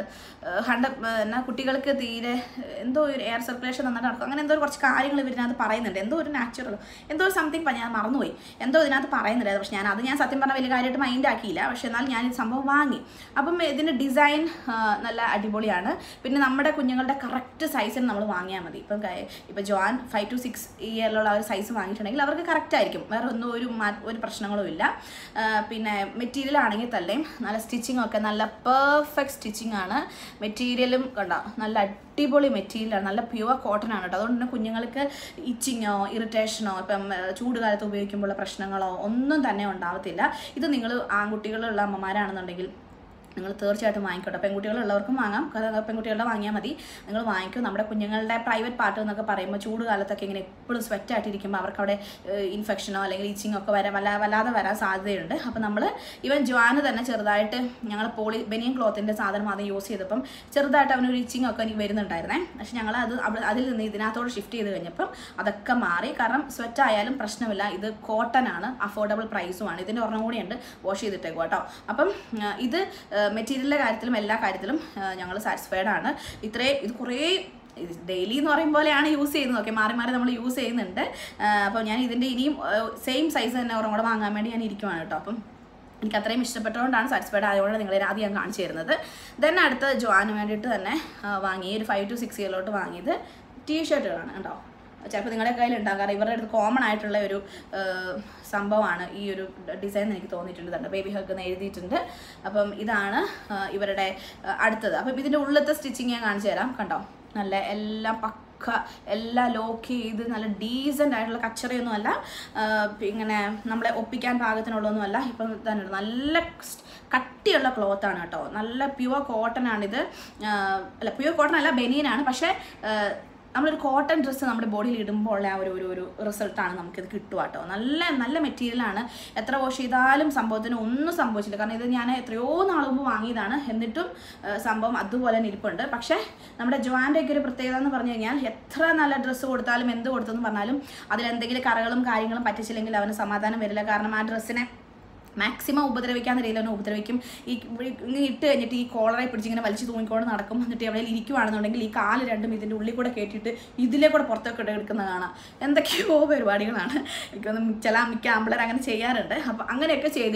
ഹൺഡ്രഡ് എന്നാ കുട്ടികൾക്ക് തീരെ എന്തോ ഒരു എയർ സർക്കുലേഷൻ നന്നായിട്ട് നടക്കും അങ്ങനെ എന്തോ ഒരു കുറച്ച് കാര്യങ്ങൾ ഇവരിനകത്ത് പറയുന്നുണ്ട് എന്തോ ഒരു നാച്ചുറൽ എന്തോ ഒരു സംതിങ് ഞാൻ മറന്നുപോയി എന്തോ ഇതിനകത്ത് പറയുന്നുണ്ട് പക്ഷെ ഞാൻ അത് ഞാൻ സത്യം പറഞ്ഞാൽ വലിയ കാര്യമായിട്ട് മൈൻഡ് ആക്കിയില്ല പക്ഷെ എന്നാൽ ഞാൻ ഈ സംഭവം വാങ്ങി അപ്പം ഇതിൻ്റെ ഡിസൈൻ നല്ല അടിപൊളിയാണ് പിന്നെ നമ്മുടെ കുഞ്ഞുങ്ങളുടെ കറക്റ്റ് സൈസിന് നമ്മൾ വാങ്ങിയാൽ മതി ഇപ്പം ക- ഇപ്പം ജോൻ ഫൈവ് ടു സിക്സ് ഇയറിലുള്ള ഒരു സൈസ് വാങ്ങിയിട്ടുണ്ടെങ്കിൽ അവർക്ക് കറക്റ്റ് ആയിരിക്കും വേറെ ഒന്നും ഒരു മാ- ഒരു പ്രശ്നങ്ങളും ഇല്ല ആ, പിന്നെ മെറ്റീരിയൽ ആണെങ്കിൽ തന്നെയും നല്ല സ്റ്റിച്ചിങ് ഒക്കെ നല്ല പെർഫെക്റ്റ് സ്റ്റിച്ചിങ് ആണ് മെറ്റീരിയലും കണ്ടോ നല്ല അടിപൊളി മെറ്റീരിയലാണ് നല്ല പ്യുവർ കോട്ടൺ ആണ് കേട്ടോ അതുകൊണ്ട് തന്നെ കുഞ്ഞുങ്ങൾക്ക് ഇച്ചിങ്ങോ ഇറിറ്റേഷനോ ഇപ്പം ആ, ചൂട് കാലത്ത് ഉപയോഗിക്കുമ്പോഴുള്ള പ്രശ്നങ്ങളോ ഒന്നും തന്നെ ഉണ്ടാവത്തില്ല ഇത് നിങ്ങൾ ആൺകുട്ടികളുള്ള അമ്മമാരാണെന്നുണ്ടെങ്കിൽ നിങ്ങൾ തീർച്ചയായിട്ടും വാങ്ങിക്കോട്ടെ പെൺകുട്ടികളുള്ളവർക്കും വാങ്ങാം കാരണം പെൺകുട്ടികളുടെ വാങ്ങിയാൽ മതി നിങ്ങൾ വാങ്ങിക്കും നമ്മുടെ കുഞ്ഞുങ്ങളുടെ പ്രൈവറ്റ് പാർട്ട് എന്നൊക്കെ പറയുമ്പോൾ ചൂട് കാലത്തൊക്കെ ഇങ്ങനെ എപ്പോഴും സ്വെറ്റ് ആയിട്ടിരിക്കുമ്പോൾ അവർക്ക് അവിടെ ഇൻഫെക്ഷനോ അല്ലെങ്കിൽ ഈച്ചിങ്ങോ ഒക്കെ വരാൻ വല്ല വല്ലാതെ വരാൻ സാധ്യതയുണ്ട് അപ്പോൾ നമ്മൾ ഈവൻ ജോന് തന്നെ ചെറുതായിട്ട് ഞങ്ങൾ പോളി ബനിയൻ ക്ലോത്തിൻ്റെ സാധനം ആദ്യം യൂസ് ചെയ്തപ്പം ചെറുതായിട്ട് അവനൊരു ഇച്ചിങ് ഒക്കെ എനിക്ക് വരുന്നുണ്ടായിരുന്നേ പക്ഷെ ഞങ്ങൾ അത് അവിടെ അതിൽ നിന്ന് ഇതിനകത്തോട് ഷിഫ്റ്റ് ചെയ്ത് കഴിഞ്ഞപ്പം അതൊക്കെ മാറി കാരണം സ്വെറ്റ് ആയാലും പ്രശ്നമില്ല ഇത് കോട്ടൺ ആണ് അഫോർഡബിൾ പ്രൈസുമാണ് ഇതിൻ്റെ ഒരെണ്ണം കൂടിയുണ്ട് വാഷ് ചെയ്തിട്ടേക്കും കേട്ടോ അപ്പം ആ, ഇത് മെറ്റീരിയലിൻ്റെ കാര്യത്തിലും എല്ലാ കാര്യത്തിലും ഞങ്ങൾ സാറ്റിസ്ഫൈഡ് ആണ് ഇത്രയും ഇത് കുറേ ഡെയിലി എന്ന് പറയും പോലെയാണ് യൂസ് ചെയ്യുന്നത് ഓക്കെ മാറി മാറി നമ്മൾ യൂസ് ചെയ്യുന്നുണ്ട് അപ്പോൾ ഞാൻ ഇതിൻ്റെ ഇനിയും സെയിം സൈസ് തന്നെ ഒരെണ്ണം കൂടെ വാങ്ങാൻ വേണ്ടി ഞാൻ ഇരിക്കുവാണ് കേട്ടോ അപ്പം എനിക്ക് അത്രയും ഇഷ്ടപ്പെട്ടതുകൊണ്ടാണ് സാറ്റിസ്ഫൈഡ് ആയതുകൊണ്ട് നിങ്ങളെ ആദ്യം ഞാൻ കാണിച്ചു തരുന്നത് ദെൻ അടുത്ത ജോന് വേണ്ടിയിട്ട് തന്നെ ആ, വാങ്ങി ഒരു ഫൈവ് ടു സിക്സ് ഇയറിലോട്ട് വാങ്ങിയത് ടീ ഷർട്ടുകളാണ് കേട്ടോ ചിലപ്പോൾ നിങ്ങളുടെ കയ്യിൽ ഉണ്ടാകും കാരണം ഇവരുടെ അടുത്ത് കോമൺ ആയിട്ടുള്ള ഒരു ആ, സംഭവമാണ് ഈ ഒരു ഡിസൈൻ എനിക്ക് തോന്നിയിട്ടുണ്ട് തന്നെ ബേബി ഹഗ് എന്ന് എഴുതിയിട്ടുണ്ട് അപ്പം ഇതാണ് ആ, ഇവരുടെ ആ, അടുത്തത് അപ്പം ഇതിൻ്റെ ഉള്ളത്തെ സ്റ്റിച്ചിങ് ഞാൻ കാണിച്ചു തരാം കണ്ടോ നല്ല എല്ലാം പക്ക എല്ലാം ലോക്ക് ചെയ്ത് നല്ല ഡീസൻ്റ് ആയിട്ടുള്ള കച്ചറയൊന്നും അല്ല ആ, ഇങ്ങനെ നമ്മളെ ഒപ്പിക്കാൻ പാകത്തിനുള്ളതൊന്നും അല്ല ഇപ്പം തന്നെ നല്ല സ്- കട്ടിയുള്ള ക്ലോത്ത് ആണ് കേട്ടോ നല്ല പ്യുവർ കോട്ടൺ ആണിത് ആ, അല്ല പ്യുവർ കോട്ടൺ അല്ല ബനിയനാണ് പക്ഷേ ആ, നമ്മളൊരു കോട്ടൺ ഡ്രസ്സ് നമ്മുടെ ബോഡിയിൽ ഇടുമ്പോൾ ഉള്ള ആ ഒരു ഒരു ഒരു റിസൾട്ടാണ് നമുക്കിത് കിട്ടുക കേട്ടോ നല്ല നല്ല മെറ്റീരിയലാണ് എത്ര വാഷ് ചെയ്താലും സംഭവത്തിന് ഒന്നും സംഭവിച്ചില്ല കാരണം ഇത് ഞാൻ എത്രയോ നാൾ മുമ്പ് വാങ്ങിയതാണ് എന്നിട്ടും ആ, സംഭവം അതുപോലെ തന്നെ ഇരിപ്പുണ്ട് പക്ഷേ നമ്മുടെ ജോാൻ്റെ ഒക്കെ ഒരു പ്രത്യേകത എന്ന് പറഞ്ഞു കഴിഞ്ഞാൽ എത്ര നല്ല ഡ്രസ്സ് കൊടുത്താലും എന്ത് കൊടുത്തെന്ന് പറഞ്ഞാലും അതിലെന്തെങ്കിലും കറകളും കാര്യങ്ങളും പറ്റിച്ചില്ലെങ്കിൽ അവന് സമാധാനം വരില്ല കാരണം ആ ഡ്രസ്സിനെ മാക്സിമം ഉപദ്രവിക്കാവുന്ന രീതിയിൽ അവനെ ഉപദ്രവിക്കും ഈ ഇങ്ങനെ ഇട്ട് കഴിഞ്ഞിട്ട് ഈ കോളറെ പിടിച്ചിങ്ങനെ വലിച്ചു തൂങ്ങിക്കൊണ്ട് നടക്കും എന്നിട്ട് എവിടെ ഇരിക്കുവാണെന്നുണ്ടെങ്കിൽ ഈ കാല് രണ്ടും ഇതിൻ്റെ ഉള്ളിൽ കൂടെ കയറ്റിയിട്ട് ഇതിലെ കൂടെ പുറത്തൊക്കെ ഇട്ട് എടുക്കുന്ന കാണാം എന്തൊക്കെയോ പരിപാടികളാണ് എനിക്കൊന്ന് ചില മിക്ക ആമ്പിളർ അങ്ങനെ ചെയ്യാറുണ്ട് അപ്പം അങ്ങനെയൊക്കെ ചെയ്തിട്ടും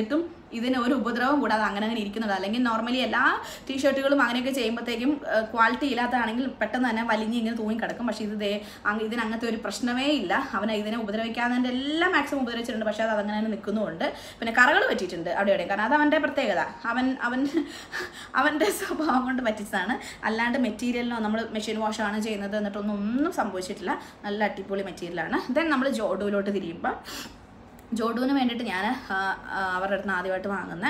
ഇതിന് ഒരു ഉപദ്രവം കൂടാതെ അങ്ങനെ അങ്ങനെ ഇരിക്കുന്നുണ്ട് അല്ലെങ്കിൽ നോർമലി എല്ലാ ടീഷർട്ടുകളും അങ്ങനെയൊക്കെ ചെയ്യുമ്പോഴത്തേക്കും ക്വാളിറ്റി ഇല്ലാത്തതാണെങ്കിൽ പെട്ടെന്ന് തന്നെ വലിഞ്ഞ് ഇങ്ങനെ തൂങ്ങി കിടക്കും പക്ഷേ ഇത് ദേ അങ്ങ് ഇതിന് അങ്ങനത്തെ ഒരു പ്രശ്നമേ ഇല്ല അവനെ ഇതിനെ ഉപദ്രവിക്കാതെ എല്ലാം മാക്സിമം ഉപദ്രവിച്ചിട്ടുണ്ട് പക്ഷേ അത് അതങ്ങനെ തന്നെ നിൽക്കുന്നുമുണ്ട് പിന്നെ കറകൾ പറ്റിയിട്ടുണ്ട് അവിടെ എവിടെയും കാരണം അത് അവൻ്റെ പ്രത്യേകത അവൻ അവൻ അവൻ്റെ സ്വഭാവം കൊണ്ട് പറ്റിച്ചതാണ് അല്ലാണ്ട് മെറ്റീരിയലിനോ നമ്മൾ മെഷീൻ വാഷ് ആണ് ചെയ്യുന്നത് എന്നിട്ടൊന്നും ഒന്നും സംഭവിച്ചിട്ടില്ല നല്ല അടിപൊളി മെറ്റീരിയലാണ് ദെൻ നമ്മൾ ജോഡുവിലോട്ട് തിരിയുമ്പോൾ ജോഡുവിന് വേണ്ടിയിട്ട് ഞാൻ അവരുടെ അടുത്ത് നിന്ന് ആദ്യമായിട്ട് വാങ്ങുന്ന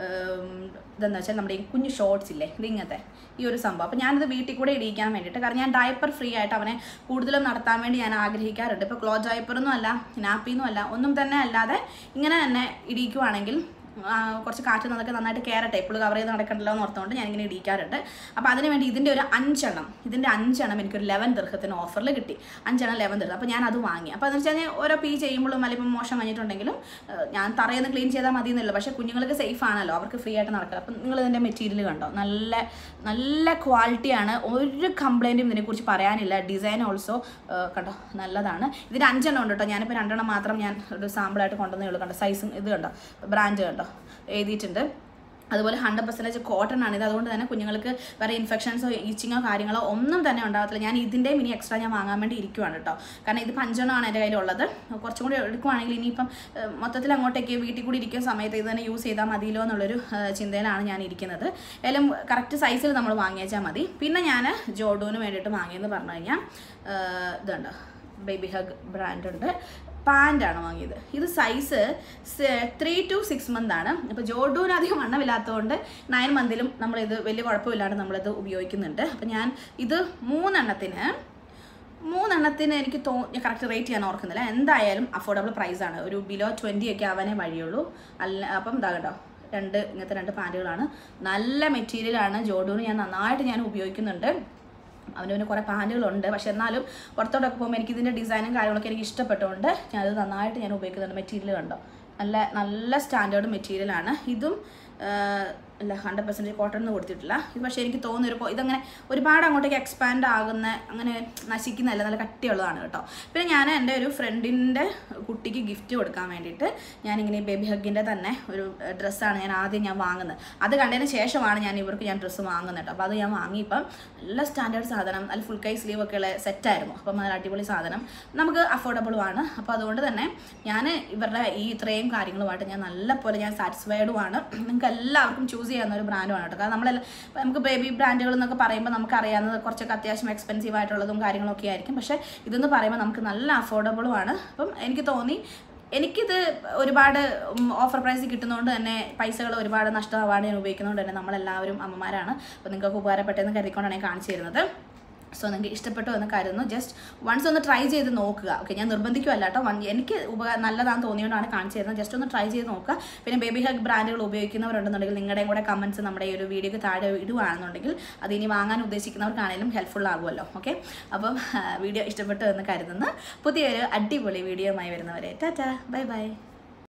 ഇതെന്ന് വെച്ചാൽ നമ്മുടെ ഈ കുഞ്ഞു ഷോർട്സ് ഇല്ലേ ഇത് ഇങ്ങനത്തെ ഈ ഒരു സംഭവം അപ്പോൾ ഞാനിത് വീട്ടിൽ കൂടെ ഇടിയിക്കാൻ വേണ്ടിയിട്ട് കാരണം ഞാൻ ഡയപ്പർ ഫ്രീ ആയിട്ട് അവനെ കൂടുതലും നടത്താൻ വേണ്ടി ഞാൻ ആഗ്രഹിക്കാറുണ്ട് ഇപ്പോൾ ക്ലോത്ത് ഡയപ്പറൊന്നും അല്ല നാപ്പിന്നും അല്ല ഒന്നും തന്നെ അല്ലാതെ ഇങ്ങനെ തന്നെ ഇടിയിക്കുവാണെങ്കിൽ ആ, കുറച്ച് കാറ്റ് നിന്നൊക്കെ നന്നായിട്ട് കയറട്ടെ എപ്പോഴും കവർ ചെയ്ത് നടക്കണ്ടല്ലോ എന്ന് ഓർത്തുകൊണ്ട് ഞാനിങ്ങനെ ഇടിക്കാറുണ്ട് അപ്പോൾ അതിന് വേണ്ടി ഇതിൻ്റെ ഒരു അഞ്ചെണ്ണം ഇതിൻ്റെ അഞ്ചെണ്ണം എനിക്കൊരു ലെവൻ ദീർഘത്തിന് ഓഫറിൽ കിട്ടി അഞ്ചെണ്ണം ലെവൻ ദീർഘം അപ്പോൾ ഞാൻ അത് വാങ്ങി അപ്പോൾ എന്ന് വെച്ചാൽ ഓരോ പീ ചെയ്യുമ്പോഴും അല്ലെങ്കിൽ ഇപ്പം മോശം കഴിഞ്ഞിട്ടുണ്ടെങ്കിലും ഏഹ്, ഞാൻ തറയൊന്ന് ക്ലീൻ ചെയ്താൽ മതി എന്നല്ല പക്ഷേ കുഞ്ഞുങ്ങൾക്ക് സേഫ് ആണല്ലോ അവർക്ക് ഫ്രീ ആയിട്ട് നടക്കുക അപ്പം നിങ്ങൾ ഇതിൻ്റെ മെറ്റീരിയൽ കണ്ടോ നല്ല നല്ല ക്വാളിറ്റിയാണ് ഒരു കംപ്ലൈൻറ്റും ഇതിനെക്കുറിച്ച് പറയാനില്ല ഡിസൈൻ ഓൾസോ കണ്ടോ നല്ലതാണ് ഇതിന് അഞ്ചെണ്ണം ഉണ്ട് കേട്ടോ ഞാനിപ്പോൾ രണ്ടെണ്ണം മാത്രം ഞാൻ ഒരു സാമ്പിളായിട്ട് കൊണ്ടുവന്നേ ഉള്ളൂ കണ്ടോ സൈസും ഇത് കണ്ടോ ബ്രാൻഡ് കണ്ടോ എഴുതിയിട്ടുണ്ട് അതുപോലെ ഹൺഡ്രഡ് പെർസെൻറ്റേജ് കോട്ടൺ ആണ് ഇത് അതുകൊണ്ട് തന്നെ കുഞ്ഞുങ്ങൾക്ക് വേറെ ഇൻഫെക്ഷൻസോ ഈച്ചിങ്ങോ കാര്യങ്ങളോ ഒന്നും തന്നെ ഉണ്ടാകത്തില്ല ഞാൻ ഇതിൻ്റെയും ഇനി എക്സ്ട്രാ ഞാൻ വാങ്ങാൻ വേണ്ടി ഇരിക്കുവാണ് കേട്ടോ കാരണം ഇത് പഞ്ചെണ്ണമാണ് എൻ്റെ കയ്യിലുള്ളത് കുറച്ചും കൂടി എടുക്കുവാണെങ്കിൽ ഇനിയിപ്പം ഏഹ്, മൊത്തത്തിൽ അങ്ങോട്ടേക്ക് വീട്ടിൽ കൂടി ഇരിക്കുന്ന സമയത്ത് ഇത് തന്നെ യൂസ് ചെയ്താൽ മതിയല്ലോ എന്നുള്ളൊരു ഏഹ്, ചിന്തയിലാണ് ഞാൻ ഇരിക്കുന്നത് ഏതായാലും കറക്റ്റ് സൈസിൽ നമ്മൾ വാങ്ങിയേച്ചാൽ മതി പിന്നെ ഞാൻ ജോഡുവിന് വേണ്ടിയിട്ട് വാങ്ങിയെന്ന് പറഞ്ഞു കഴിഞ്ഞാൽ ഏഹ്, ഇതുണ്ട് ബേബി ഹഗ് ബ്രാൻഡ് ഉണ്ട് പാൻ്റാണ് വാങ്ങിയത് ഇത് size three to six month ആണ് ഇപ്പോൾ ജോഡൂന് അധികം വണ്ണമില്ലാത്തതുകൊണ്ട് നയൻ മന്തിലും നമ്മളിത് വലിയ കുഴപ്പമില്ലാണ്ട് നമ്മളിത് ഉപയോഗിക്കുന്നുണ്ട് അപ്പം ഞാൻ ഇത് മൂന്നെണ്ണത്തിന് മൂന്നെണ്ണത്തിന് എനിക്ക് തോ കറക്റ്റ് റേറ്റ് ഞാൻ ഓർക്കുന്നില്ല എന്തായാലും അഫോർഡബിൾ പ്രൈസാണ് ഒരു ബിലോ ട്വൻറ്റി ഒക്കെ ആവാനേ വഴിയുള്ളൂ അല്ല അപ്പം ഇതാ കേട്ടോ രണ്ട് ഇങ്ങനത്തെ രണ്ട് പാൻറ്റുകളാണ് നല്ല മെറ്റീരിയലാണ് ജോഡൂന് ഞാൻ നന്നായിട്ട് ഞാൻ ഉപയോഗിക്കുന്നുണ്ട് അവന് പിന്നെ കുറേ പാൻറ്റുകളുണ്ട് പക്ഷെ എന്നാലും പുറത്തോട്ടൊക്കെ പോകുമ്പോൾ എനിക്ക് ഇതിൻ്റെ ഡിസൈനും കാര്യങ്ങളൊക്കെ എനിക്ക് ഇഷ്ടപ്പെട്ടുകൊണ്ട് ഞാനത് നന്നായിട്ട് ഞാൻ ഉപയോഗിക്കുന്നുണ്ട് മെറ്റീരിയൽ കണ്ടോ നല്ല നല്ല സ്റ്റാൻഡേർഡ് മെറ്റീരിയലാണ് ഇതും ആഹ്, അല്ല ഹൺഡ്രഡ് പെർസെൻറ്റേജ് കോട്ടൺ എന്ന് കൊടുത്തിട്ടില്ല ഇത് പക്ഷേ എനിക്ക് തോന്നുന്ന ഒരു കൊ- ഇതങ്ങനെ ഒരുപാട് അങ്ങോട്ടേക്ക് എക്സ്പാൻഡ് ആകുന്ന അങ്ങനെ നശിക്കുന്നതല്ല നല്ല കട്ടിയുള്ളതാണ് കേട്ടോ പിന്നെ ഞാൻ എൻ്റെ ഒരു ഫ്രണ്ടിൻ്റെ കുട്ടിക്ക് ഗിഫ്റ്റ് കൊടുക്കാൻ വേണ്ടിയിട്ട് ഞാനിങ്ങനെ ബേബി ഹഗിൻ്റെ തന്നെ ഒരു ഡ്രസ്സാണ് ഞാൻ ആദ്യം ഞാൻ വാങ്ങുന്നത് അത് കണ്ടതിന് ശേഷമാണ് ഞാൻ ഇവർക്ക് ഞാൻ ഡ്രസ്സ് വാങ്ങുന്നത് കേട്ടോ അപ്പോൾ അത് ഞാൻ വാങ്ങി ഇപ്പം നല്ല സ്റ്റാൻഡേർഡ് സാധനം നല്ല ഫുൾ കൈ സ്ലീവ് ഒക്കെ ഉള്ള സെറ്റായിരുന്നു അപ്പം നല്ല അടിപൊളി സാധനം നമുക്ക് അഫോർഡബിളും ആണ് അപ്പോൾ അതുകൊണ്ട് തന്നെ ഞാൻ ഇവരുടെ ഈ ഇത്രയും കാര്യങ്ങളുമായിട്ട് ഞാൻ നല്ല പോലെ ഞാൻ സാറ്റിസ്ഫൈഡും ആണ് നിങ്ങൾക്ക് എല്ലാവർക്കും ചൂസ് ചെയ്യാവുന്ന ഒരു ബ്രാൻഡുമാണ് കേട്ടോ കാരണം നമ്മളെല്ലാം ഇപ്പം നമുക്ക് ബേബി ബ്രാൻഡുകൾ എന്നൊക്കെ പറയുമ്പോൾ നമുക്ക് അറിയാവുന്നത് കുറച്ചൊക്കെ അത്യാവശ്യം എക്സ്പെൻസീവ് ആയിട്ടുള്ളതും കാര്യങ്ങളൊക്കെ ആയിരിക്കും പക്ഷേ ഇതെന്ന് പറയുമ്പോൾ നമുക്ക് നല്ല അഫോർഡബിളും ആണ് അപ്പം എനിക്ക് തോന്നി എനിക്കിത് ഒരുപാട് ഓഫർ പ്രൈസ് കിട്ടുന്നതുകൊണ്ട് തന്നെ പൈസകൾ ഒരുപാട് നഷ്ടമാവാണ്ട് ഞാൻ ഉപയോഗിക്കുന്നതുകൊണ്ട് തന്നെ നമ്മളെല്ലാവരും അമ്മമാരാണ് അപ്പോൾ നിങ്ങൾക്ക് ഉപകാരപ്പെട്ടെന്ന് കരുതിക്കൊണ്ടാണ് ഞാൻ കാണിച്ചു തരുന്നത് സോ നിങ്ങൾക്ക് ഇഷ്ടപ്പെട്ടോ എന്ന് കരുതുന്നു ജസ്റ്റ് വൺസ് ഒന്ന് ട്രൈ ചെയ്ത് നോക്കുക ഓക്കെ ഞാൻ നിർബന്ധിക്കുമല്ല കേട്ടോ വൺ എനിക്ക് ഉപകാരം നല്ലതാണെന്ന് തോന്നിയോണ്ടാണ് കാണിച്ചു തരുന്നത് ജസ്റ്റ് ഒന്ന് ട്രൈ ചെയ്ത് നോക്കുക പിന്നെ ബേബി ഹഗ് ബ്രാൻഡുകൾ ഉപയോഗിക്കുന്നവരുണ്ടെന്നുണ്ടെങ്കിൽ നിങ്ങളുടെയും കൂടെ കമൻസ് നമ്മുടെ ഈ ഒരു വീഡിയോക്ക് താഴെ ഇടുവാണെന്നുണ്ടെങ്കിൽ അത് ഇനി വാങ്ങാൻ ഉദ്ദേശിക്കുന്നവർക്കാണെങ്കിലും ഹെൽപ്ഫുൾ ആകുമല്ലോ ഓക്കെ അപ്പം വീഡിയോ ഇഷ്ടപ്പെട്ടു എന്ന് കരുതുന്നു പുതിയൊരു അടിപൊളി വീഡിയോയുമായി വരുന്നവരെ ടാറ്റാ ബൈ ബൈ